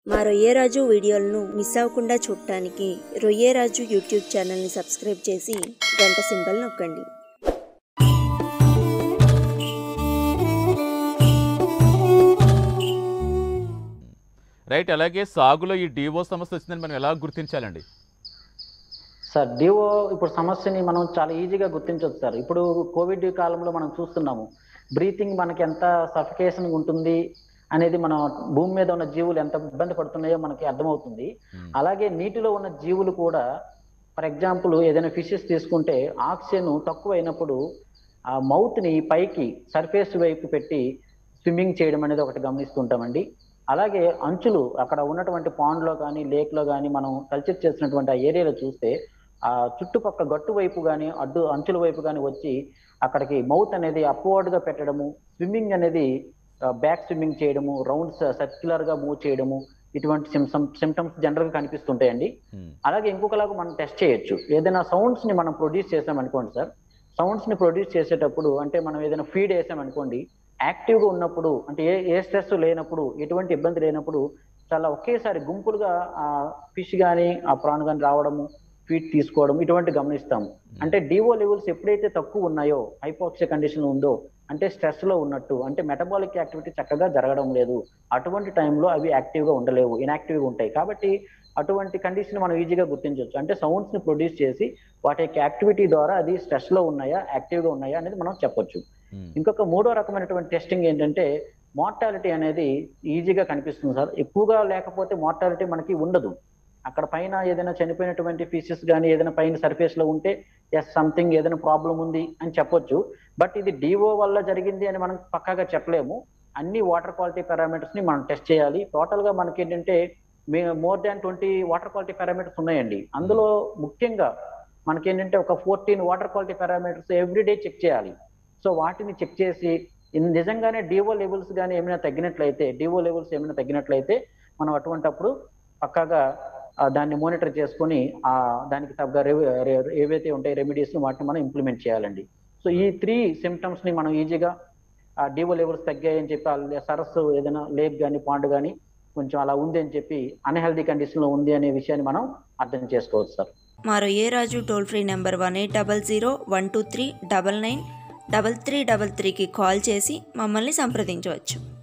మా రొయ్యరాజు వీడియోలను మిస్ అవ్వకుండా చూడటానికి రొయ్యరాజు యూట్యూబ్ ఛానల్ని సబ్స్క్రైబ్ చేసి గంట సింబల్ నొక్కండి రైట్ అలాగే సాగులో ఈ డివో సమస్య వచ్చిందని మనం ఎలా గుర్తించాలండి సార్ డివో ఇప్పుడు సమస్యని మనం చాలా ఈజీగా గుర్తించవచ్చు సార్ ఇప్పుడు కోవిడ్ కాలంలో మనం చూస్తున్నాము బ్రీతింగ్ మనకి ఎంత సఫికేషన్ ఉంటుంది అనేది మనం భూమి మీద ఉన్న జీవులు ఎంత ఇబ్బంది పడుతున్నాయో మనకి అర్థమవుతుంది Hmm. అలాగే నీటిలో ఉన్న జీవులు కూడా ఫర్ ఎగ్జాంపుల్ ఏదైనా ఫిషెస్ తీసుకుంటే ఆక్సిజన్ తక్కువ అయినప్పుడు ఆ మౌత్ ని పైకి సర్ఫేస్ వైపు పెట్టి స్విమ్మింగ్ చేయడం అనేది ఒకటి గమనిస్తుంటామండి అలాగే అంచులు అక్కడ ఉన్నటువంటి పాండ్ లో కానీ లేక్ లో కానీ మనం కల్చర్ చేసినటువంటి ఆ ఏరియాలో చూస్తే ఆ చుట్టుపక్క గట్టు వైపు కానీ అడ్డు అంచుల వైపు కానీ వచ్చి అక్కడికి మౌత్ అనేది అప్వర్డ్ గా పెట్టడము స్విమ్మింగ్ అనేది బ్యాక్ స్విమ్మింగ్ చేయడము రౌండ్స్ సర్క్యులర్ గా మూవ్ చేయడము ఇటువంటి సిమ్టమ్స్ జనరల్ గా కనిపిస్తుంటాయండి Hmm. అలాగే ఇంకొకలాగా మనం టెస్ట్ చేయొచ్చు ఏదైనా సౌండ్స్ ని మనం ప్రొడ్యూస్ చేసాం అనుకోండి సార్ సౌండ్స్ ని ప్రొడ్యూస్ చేసేటప్పుడు అంటే మనం ఏదైనా ఫీడ్ వేసాం అనుకోండి యాక్టివ్ గా ఉన్నప్పుడు అంటే ఏ ఏ స్ట్రెస్ లేనప్పుడు ఎటువంటి ఇబ్బంది లేనప్పుడు చాలా ఒకేసారి గుంపులుగా ఆ ఫిష్ కానీ ఆ ప్రాన్ కానీ రావడము ఫీడ్ తీసుకోవడం ఇటువంటి గమనిస్తాము అంటే డివో లెవెల్స్ ఎప్పుడైతే తక్కువ ఉన్నాయో హైపోక్సియా కండిషన్ ఉందో అంటే స్ట్రెస్ లో ఉన్నట్టు అంటే మెటబాలిక్ యాక్టివిటీ చక్కగా జరగడం లేదు అటువంటి టైంలో అవి యాక్టివ్ గా ఉండలేవు ఇన్యాక్టివ్ గా ఉంటాయి కాబట్టి అటువంటి కండిషన్ మనం ఈజీగా గుర్తించవచ్చు అంటే సౌండ్స్ ని ప్రొడ్యూస్ చేసి వాటి యొక్క యాక్టివిటీ ద్వారా అది స్ట్రెస్ లో ఉన్నాయా యాక్టివ్ గా ఉన్నాయా అనేది మనం చెప్పొచ్చు Hmm. ఇంకొక మూడో రకమైనటువంటి టెస్టింగ్ ఏంటంటే మార్టాలిటీ అనేది ఈజీగా కనిపిస్తుంది సార్ ఎక్కువగా లేకపోతే మార్టాలిటీ మనకి ఉండదు అక్కడ పైన ఏదైనా చనిపోయినటువంటి ఫీసెస్ కానీ ఏదైనా పైన సర్ఫేస్ లో ఉంటే ఎస్ సంథింగ్ ఏదైనా ప్రాబ్లం ఉంది అని చెప్పొచ్చు బట్ ఇది డివో వల్ల జరిగింది అని మనం పక్కాగా చెప్పలేము అన్ని వాటర్ క్వాలిటీ పారామీటర్స్ ని మనం టెస్ట్ చేయాలి టోటల్ గా మనకి ఏంటంటే more than twenty water quality parameters ఉన్నాయండి అందులో ముఖ్యంగా మనకి ఏంటంటే ఒక fourteen water quality parameters everyday check చేయాలి సో వాటిని చెక్ చేసి ఇన్ నిజంగానే డివో లెవెల్స్ కానీ ఏమైనా తగ్గినట్లయితే డివో లెవెల్స్ ఏమైనా తగ్గినట్లయితే మనం అటువంటప్పుడు పక్కాగా ఆ, దాన్ని మానిటర్ చేసుకొని ఆ దానికి తగ్గ రెవ- రె- ఏవైతే ఉంటాయి రెమెడీస్ వాటిని మనం ఇంప్లిమెంట్ చేయాలండి సో ఈ త్రీ సిమ్టమ్స్ ని మనం ఈజీగా ఆ డివో లెవెల్స్ తగ్గాయని చెప్పి ఆ సరస్సు ఏదైనా లేక్ కానీ పాండ్ కానీ కొంచెం అలా ఉంది అని చెప్పి అన్హెల్దీ కండిషన్ లో ఉంది అనే విషయాన్ని మనం అర్థం చేసుకోవచ్చు సార్ మా Royyaraju toll free number one eight double zero one two three double nine double three డబల్ త్రీకి కాల్ చేసి మమ్మల్ని సంప్రదించవచ్చు